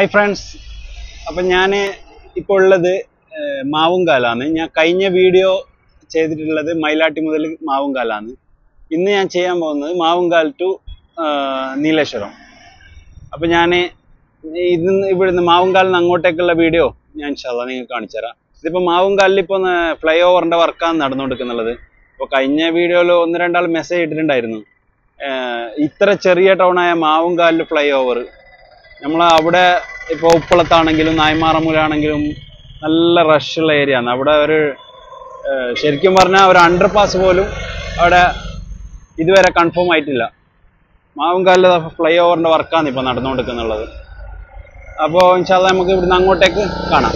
hi friends അപ്പം ഞാൻ ഇപ്പോൾ ഉള്ളത് ഏഹ്, മാവുങ്കാലാണ് ഞാൻ കഴിഞ്ഞ വീഡിയോ ചെയ്തിട്ടുള്ളത് മയിലാട്ടി മുതൽ മാവുങ്കാലാണ് ഇന്ന് ഞാൻ ചെയ്യാൻ പോകുന്നത് മാവുങ്കാൽ ടു നീലേശ്വരം അപ്പം ഞാൻ ഇന്ന് ഇവിടുന്ന് മാവുങ്കാലിൽ നിന്ന് അങ്ങോട്ടേക്കുള്ള വീഡിയോ ഞാൻ ഇൻഷാല്ല നിങ്ങൾക്ക് കാണിച്ചു തരാം ഇതിപ്പോൾ മാവുങ്കാലിൽ ഇപ്പോൾ ഫ്ലൈ ഓവറിൻ്റെ വർക്കാണ് നടന്നുകൊടുക്കുന്നുള്ളത് അപ്പോൾ കഴിഞ്ഞ വീഡിയോയിൽ ഒന്ന് രണ്ടാൾ മെസ്സേജ് ഇട്ടിട്ടുണ്ടായിരുന്നു ഏഹ്, ഇത്ര ചെറിയ ടൗണായ മാവുങ്കാലിൽ ഫ്ലൈ ഓവർ നമ്മൾ അവിടെ ഇപ്പോൾ ഉപ്പളത്താണെങ്കിലും നായ്മാറമൂലാണെങ്കിലും നല്ല റഷുള്ള ഏരിയ ആണ് അവിടെ ഒരു ഏഹ്, ശരിക്കും പറഞ്ഞാൽ ഒരു അണ്ടർ പാസ് പോലും അവിടെ ഇതുവരെ കൺഫേം ആയിട്ടില്ല മാവുംകാലിൽ ഫ്ലൈ ഓവറിൻ്റെ വർക്കാണ് ഇപ്പോൾ നടന്നുകൊണ്ടിരിക്കുന്നുള്ളത് അപ്പോൾ ഇൻഷാല്ല നമുക്ക് ഇവിടുന്ന് അങ്ങോട്ടേക്ക് കാണാം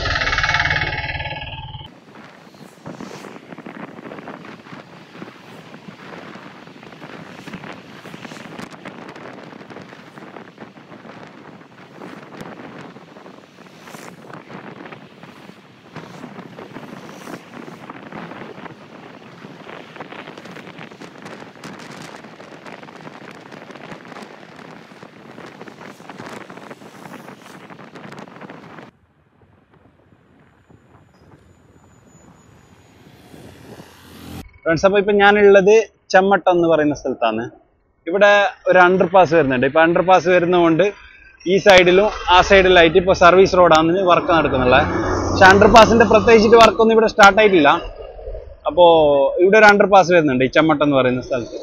ഫ്രണ്ട്സ് അപ്പോൾ ഇപ്പം ഞാനുള്ളത് ചെമ്മട്ടം എന്ന് പറയുന്ന സ്ഥലത്താണ് ഇവിടെ ഒരു അണ്ടർ പാസ് വരുന്നുണ്ട് ഇപ്പം അണ്ടർ പാസ് വരുന്നതുകൊണ്ട് ഈ സൈഡിലും ആ സൈഡിലായിട്ട് ഇപ്പോൾ സർവീസ് റോഡാണ് വർക്ക് നടക്കുന്നുള്ളത് പക്ഷെ അണ്ടർ പാസിന്റെ പ്രത്യേകിച്ചിട്ട് വർക്കൊന്നും ഇവിടെ സ്റ്റാർട്ട് ആയിട്ടില്ല അപ്പോൾ ഇവിടെ ഒരു അണ്ടർ പാസ് വരുന്നുണ്ട് ഈ ചെമ്മട്ടം എന്ന് പറയുന്ന സ്ഥലത്ത്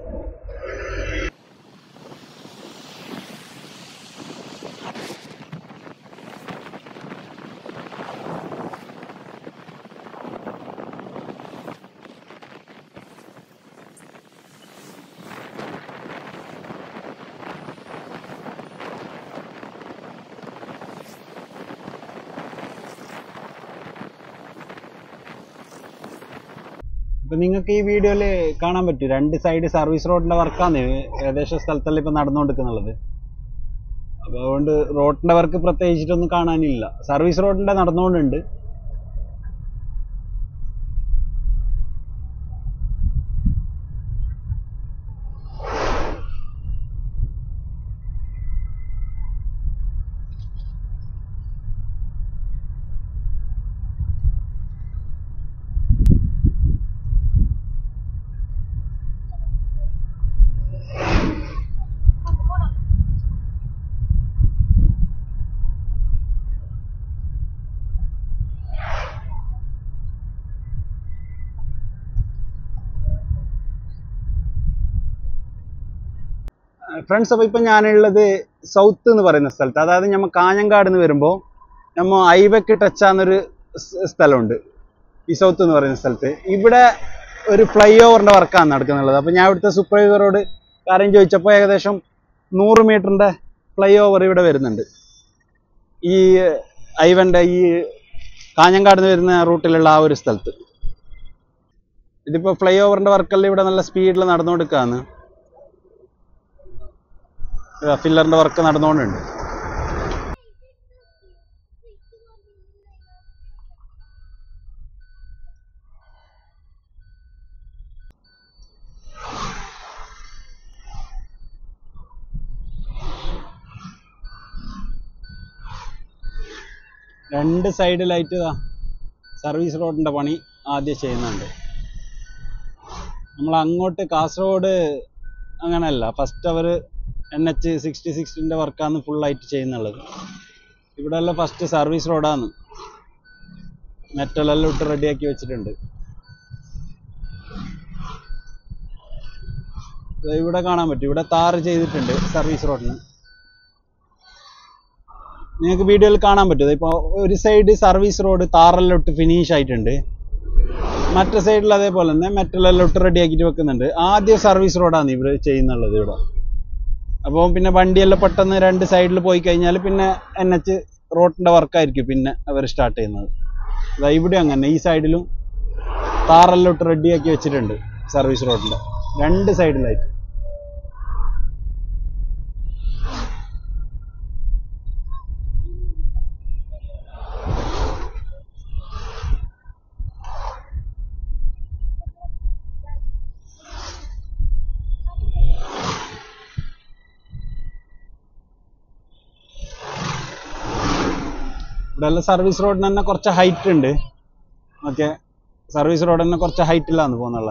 ഇപ്പൊ നിങ്ങൾക്ക് ഈ വീഡിയോയിൽ കാണാൻ പറ്റും രണ്ട് സൈഡ് സർവീസ് റോഡിന്റെ വർക്കാണ് ഏകദേശം സ്ഥലത്തെല്ലാം ഇപ്പൊ നടന്നുകൊണ്ടിരിക്കുന്നുള്ളത് അപ്പൊ അതുകൊണ്ട് റോഡിന്റെ വർക്ക് പ്രത്യേകിച്ചിട്ടൊന്നും കാണാനില്ല സർവീസ് റോഡിന്റെ നടന്നുകൊണ്ടുണ്ട് ഫ്രണ്ട്സ് അപ്പോൾ ഇപ്പം ഞാനുള്ളത് സൗത്ത് എന്ന് പറയുന്ന സ്ഥലത്ത് അതായത് നമ്മൾ കാഞ്ഞങ്കാട് നിന്ന് വരുമ്പോൾ നമ്മൾ ഹൈവേക്ക് ടച്ച് ആകുന്നൊരു സ് സ്ഥലമുണ്ട് ഈ സൗത്ത് എന്ന് പറയുന്ന സ്ഥലത്ത് ഇവിടെ ഒരു ഫ്ലൈ ഓവറിൻ്റെ വർക്കാണ് നടക്കുന്നുള്ളത് അപ്പോൾ ഞാൻ ഇവിടുത്തെ സൂപ്പർവൈസറോട് കാര്യം ചോദിച്ചപ്പോൾ ഏകദേശം നൂറ് മീറ്ററിൻ്റെ ഫ്ലൈ ഓവർ ഇവിടെ വരുന്നുണ്ട് ഈ ഹൈവൻ്റെ ഈ കാഞ്ഞങ്കാട് നിന്ന് വരുന്ന റൂട്ടിലുള്ള ആ ഒരു സ്ഥലത്ത് ഇതിപ്പോൾ ഫ്ലൈ ഓവറിൻ്റെ വർക്കെല്ലാം ഇവിടെ നല്ല സ്പീഡിൽ നടന്നുകൊടുക്കുകയാണ് ഫില്ലറിന്റെ വർക്ക് നടന്നുകൊണ്ടുണ്ട് രണ്ട് സൈഡിലായിട്ട് ഇതാ സർവീസ് റോഡിന്റെ പണി ആദ്യം ചെയ്യുന്നുണ്ട് നമ്മൾ അങ്ങോട്ട് കാസർഗോഡ് അങ്ങനെയല്ല ഫസ്റ്റ് അവർ എൻ എച്ച് സിക്സ്റ്റി സിക്സിൻ്റെ വർക്കാണ് ഫുള്ളായിട്ട് ചെയ്യുന്നുള്ളത് ഇവിടെ എല്ലാം ഫസ്റ്റ് സർവീസ് റോഡാണ് മെറ്റലെല്ലാം ഇട്ട് റെഡിയാക്കി വെച്ചിട്ടുണ്ട് ദേ ഇവിടെ കാണാൻ പറ്റും ഇവിടെ താറ് ചെയ്തിട്ടുണ്ട് സർവീസ് റോഡിന് നിങ്ങൾക്ക് വീഡിയോയിൽ കാണാൻ പറ്റും ഇപ്പോൾ ഒരു സൈഡ് സർവീസ് റോഡ് താറെല്ലാം ഇട്ട് ഫിനിഷ് ആയിട്ടുണ്ട് മറ്റേ സൈഡിൽ അതേപോലെ തന്നെ മെറ്റലെല്ലാം ഇട്ട് റെഡിയാക്കിയിട്ട് വെക്കുന്നുണ്ട് ആദ്യം സർവീസ് റോഡാണ് ഇവർ ചെയ്യുന്നുള്ളത് ഇവിടെ അപ്പോൾ പിന്നെ വണ്ടിയെല്ലാം പെട്ടെന്ന് രണ്ട് സൈഡിൽ പോയി കഴിഞ്ഞാൽ പിന്നെ എൻ എച്ച് റോഡിൻ്റെ വർക്കായിരിക്കും പിന്നെ അവർ സ്റ്റാർട്ട് ചെയ്യുന്നത് അതാ ഇവിടെ അങ്ങനെ ഈ സൈഡിലും താറെല്ലാം ഇട്ട് റെഡിയാക്കി വെച്ചിട്ടുണ്ട് സർവീസ് റോഡിൻ്റെ രണ്ട് സൈഡിലായിട്ട് ഇവിടെ എല്ലാം സർവീസ് റോഡിന് തന്നെ കുറച്ച് ഹൈറ്റ് ഉണ്ട് ഓക്കെ സർവീസ് റോഡ് തന്നെ കുറച്ച് ഹൈറ്റിലാണ് പോകുന്നുള്ള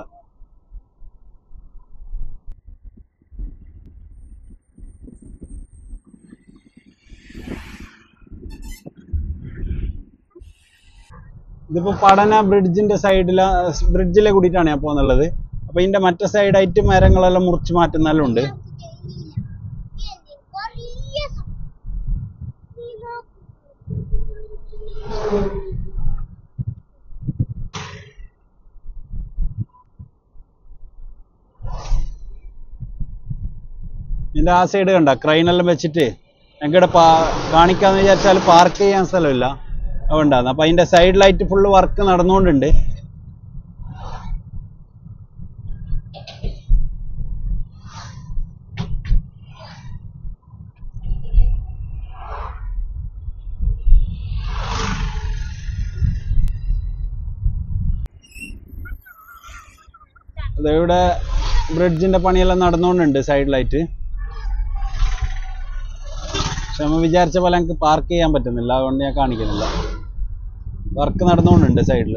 ഇതിപ്പോ പഠന ബ്രിഡ്ജിന്റെ സൈഡില ബ്രിഡ്ജിലെ കൂടിയിട്ടാണ് ഞാൻ പോകുന്നുള്ളത് അപ്പൊ ഇതിന്റെ മറ്റേ സൈഡായിട്ട് മരങ്ങളെല്ലാം മുറിച്ച് മാറ്റുന്നെല്ലാം ഉണ്ട് ഇതിന്റെ ആ സൈഡ് കണ്ട ക്രൈനെല്ലാം വെച്ചിട്ട് ഞങ്ങടെ പാ കാണിക്കാന്ന് വിചാരിച്ചാൽ പാർക്ക് ചെയ്യാൻ സ്ഥലമില്ല അതുകൊണ്ടാണ് അപ്പൊ അതിന്റെ സൈഡിലായിട്ട് ഫുള്ള് വർക്ക് നടന്നുകൊണ്ടുണ്ട് ഇവിടെ ബ്രിഡ്ജിന്റെ പണിയെല്ലാം നടന്നുകൊണ്ടുണ്ട് സൈഡിലായിട്ട് പക്ഷെ നമ്മൾ വിചാരിച്ച പോലെ എനിക്ക് പാർക്ക് ചെയ്യാൻ പറ്റുന്നില്ല അതുകൊണ്ട് ഞാൻ കാണിക്കുന്നില്ല വർക്ക് നടന്നുകൊണ്ടുണ്ട് സൈഡിൽ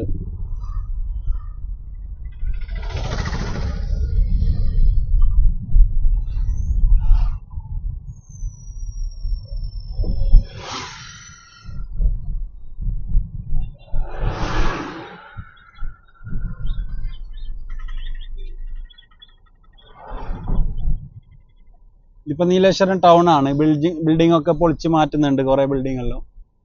ഇപ്പൊ നീലേശ്വരം ടൗൺ ആണ് ബിൽഡിംഗ് ബിൽഡിംഗ് ഒക്കെ പൊളിച്ച് മാറ്റുന്നുണ്ട് കുറെ ബിൽഡിംഗ് എല്ലാം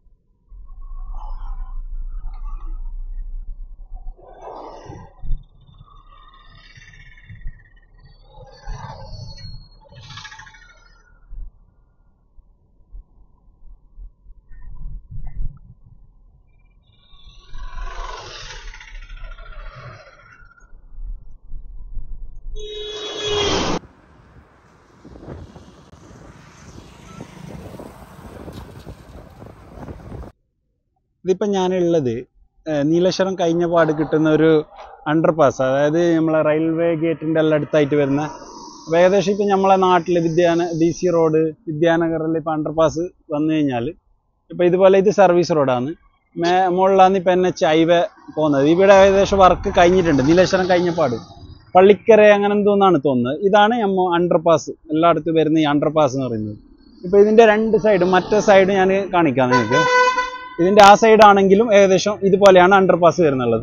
ഇതിപ്പോ ഞാനുള്ളത് ഏഹ് നീലേശ്വരം കഴിഞ്ഞ പാട് കിട്ടുന്ന ഒരു അണ്ടർപാസ് അതായത് നമ്മളെ റെയിൽവേ ഗേറ്റിന്റെ എല്ലാം അടുത്തായിട്ട് വരുന്ന അപ്പൊ ഏകദേശം ഇപ്പൊ നമ്മളെ നാട്ടില് വിദ്യാന ഡി സി റോഡ് വിദ്യാനഗറിൽ ഇപ്പൊ അണ്ടർപാസ് വന്നു കഴിഞ്ഞാൽ ഇപ്പൊ ഇതുപോലെ ഇത് സർവീസ് റോഡാണ് മേ മുകളിലാണ് ഇപ്പൊ എൻ എച്ച് ഹൈവേ പോകുന്നത് ഇവിടെ ഏകദേശം വർക്ക് കഴിഞ്ഞിട്ടുണ്ട് നീലേശ്വരം കഴിഞ്ഞപാട് പള്ളിക്കര അങ്ങനെ എന്തോന്നാണ് തോന്നുന്നത് ഇതാണ് നമ്മ അണ്ടർപാസ് എല്ലായിടത്തും വരുന്ന ഈ അണ്ടർപാസ് എന്ന് പറയുന്നത് ഇപ്പൊ ഇതിന്റെ രണ്ട് സൈഡും മറ്റേ സൈഡ് ഞാൻ കാണിക്കാം നിങ്ങൾക്ക് ഇതിന്റെ ആ സൈഡ് ആണെങ്കിലും ഏകദേശം ഇതുപോലെയാണ് അണ്ടർപാസ് വരുന്നുള്ളത്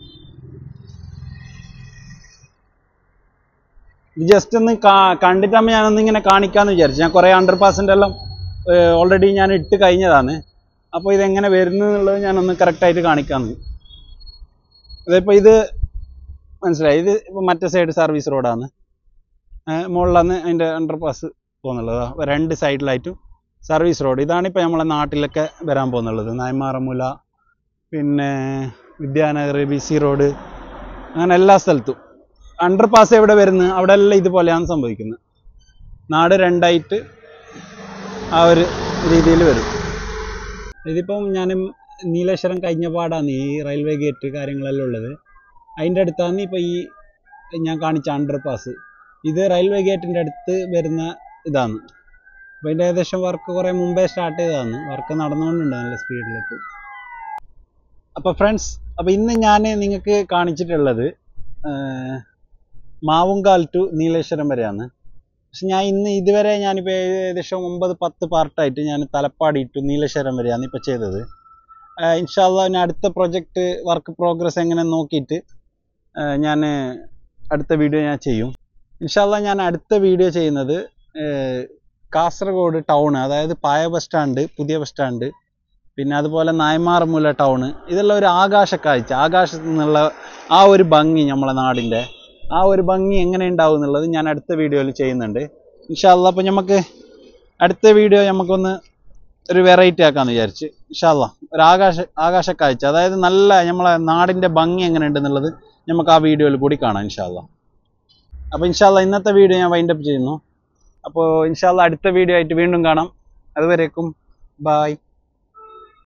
ഇത് ജസ്റ്റ് ഒന്ന് കാ- കണ്ടിട്ടാകുമ്പോൾ ഞാനൊന്ന് ഇങ്ങനെ കാണിക്കാന്ന് വിചാരിച്ചു ഞാൻ കുറേ അണ്ടർപാസിന്റെ എല്ലാം ഓൾറെഡി ഞാൻ ഇട്ട് കഴിഞ്ഞതാണ് അപ്പോൾ ഇതെങ്ങനെ വരുന്നു എന്നുള്ളത് ഞാനൊന്ന് കറക്റ്റായിട്ട് കാണിക്കാന്ന് ഇതിപ്പോൾ ഇത് മനസ്സിലായി ഇത് ഇപ്പോൾ മറ്റേ സൈഡ് സർവീസ് റോഡാണ് മുകളിലാണ് അതിൻ്റെ അണ്ടർപാസ് പോകുന്നുള്ളത് ദാ രണ്ട് സൈഡിലായിട്ടും സർവീസ് റോഡ് ഇതാണ് ഇപ്പോൾ നമ്മളെ നാട്ടിലൊക്കെ വരാൻ പോകുന്നുള്ളത് നായ്മാറമൂല പിന്നെ വിദ്യാനഗർ ബി സി റോഡ് അങ്ങനെ എല്ലാ സ്ഥലത്തും അണ്ടർപാസ് എവിടെ വരുന്നത് അവിടെ എല്ലാം ഇതുപോലെയാണ് സംഭവിക്കുന്നത് നാട് രണ്ടായിട്ട് ആ ഒരു രീതിയിൽ വരും ഇതിപ്പം ഞാൻ നീലേശ്വരം കഴിഞ്ഞ പാടാണ് ഈ റെയിൽവേ ഗേറ്റ് കാര്യങ്ങളെല്ലാം ഉള്ളത് അതിൻ്റെ അടുത്താണ് ഇപ്പോൾ ഈ ഞാൻ കാണിച്ച അണ്ടർപാസ് ഇത് റെയിൽവേ ഗേറ്റിൻ്റെ അടുത്ത് വരുന്ന ഇതാണ് അപ്പോൾ അതിൻ്റെ ഏകദേശം വർക്ക് കുറേ മുമ്പേ സ്റ്റാർട്ട് ചെയ്തതാണ് വർക്ക് നടന്നുകൊണ്ടുണ്ട് നല്ല സ്പീഡിലേക്ക് അപ്പോൾ ഫ്രണ്ട്സ് അപ്പോൾ ഇന്ന് ഞാൻ നിങ്ങൾക്ക് കാണിച്ചിട്ടുള്ളത് ആഹ്, മാവുങ്കാൽ ടു നീലേശ്വരം വരെയാണ് പക്ഷെ ഞാൻ ഇന്ന് ഇതുവരെ ഞാനിപ്പോൾ ഏകദേശം ഒമ്പത് പത്ത് പാർട്ടായിട്ട് ഞാൻ തലപ്പാടി ടു നീലേശ്വരം വരെയാണ് ഇപ്പോൾ ചെയ്തത് ഇൻഷാല്ല ഞാൻ അടുത്ത പ്രൊജക്റ്റ് വർക്ക് പ്രോഗ്രസ് എങ്ങനെ നോക്കിയിട്ട് ഞാൻ അടുത്ത വീഡിയോ ഞാൻ ചെയ്യും ഇൻഷാല്ല ഞാൻ അടുത്ത വീഡിയോ ചെയ്യുന്നത് ആഹ്, കാസർഗോഡ് ടൗൺ അതായത് പായ ബസ് സ്റ്റാൻഡ് പുതിയ ബസ് സ്റ്റാൻഡ് പിന്നെ അതുപോലെ നായ്മാറമൂല ടൗൺ ഇതെല്ലാം ഒരു ആകാശ കാഴ്ച ആകാശത്ത് നിന്നുള്ള ആ ഒരു ഭംഗി നമ്മളെ നാടിൻ്റെ ആ ഒരു ഭംഗി എങ്ങനെ ഉണ്ടാവും എന്നുള്ളത് ഞാൻ അടുത്ത വീഡിയോയിൽ ചെയ്യുന്നുണ്ട് ഇൻഷാല്ല അപ്പോൾ നമുക്ക് അടുത്ത വീഡിയോ നമുക്കൊന്ന് ഒരു വെറൈറ്റി ആക്കാന്ന് വിചാരിച്ച് ഇൻഷാല്ല ഒരു ആകാശ ആകാശ കാഴ്ച അതായത് നല്ല നമ്മളെ നാടിൻ്റെ ഭംഗി എങ്ങനെ ഉണ്ടെന്നുള്ളത് നമുക്ക് ആ വീഡിയോയിൽ കൂടി കാണാം ഇൻഷാല്ല അപ്പോൾ ഇൻഷാല്ല ഇന്നത്തെ വീഡിയോ ഞാൻ വൈൻഡപ്പ് ചെയ്യുന്നു അപ്പോൾ ഇൻഷാല്ല അടുത്ത വീഡിയോ ആയിട്ട് വീണ്ടും കാണാം അതുവരേക്കും ബായ്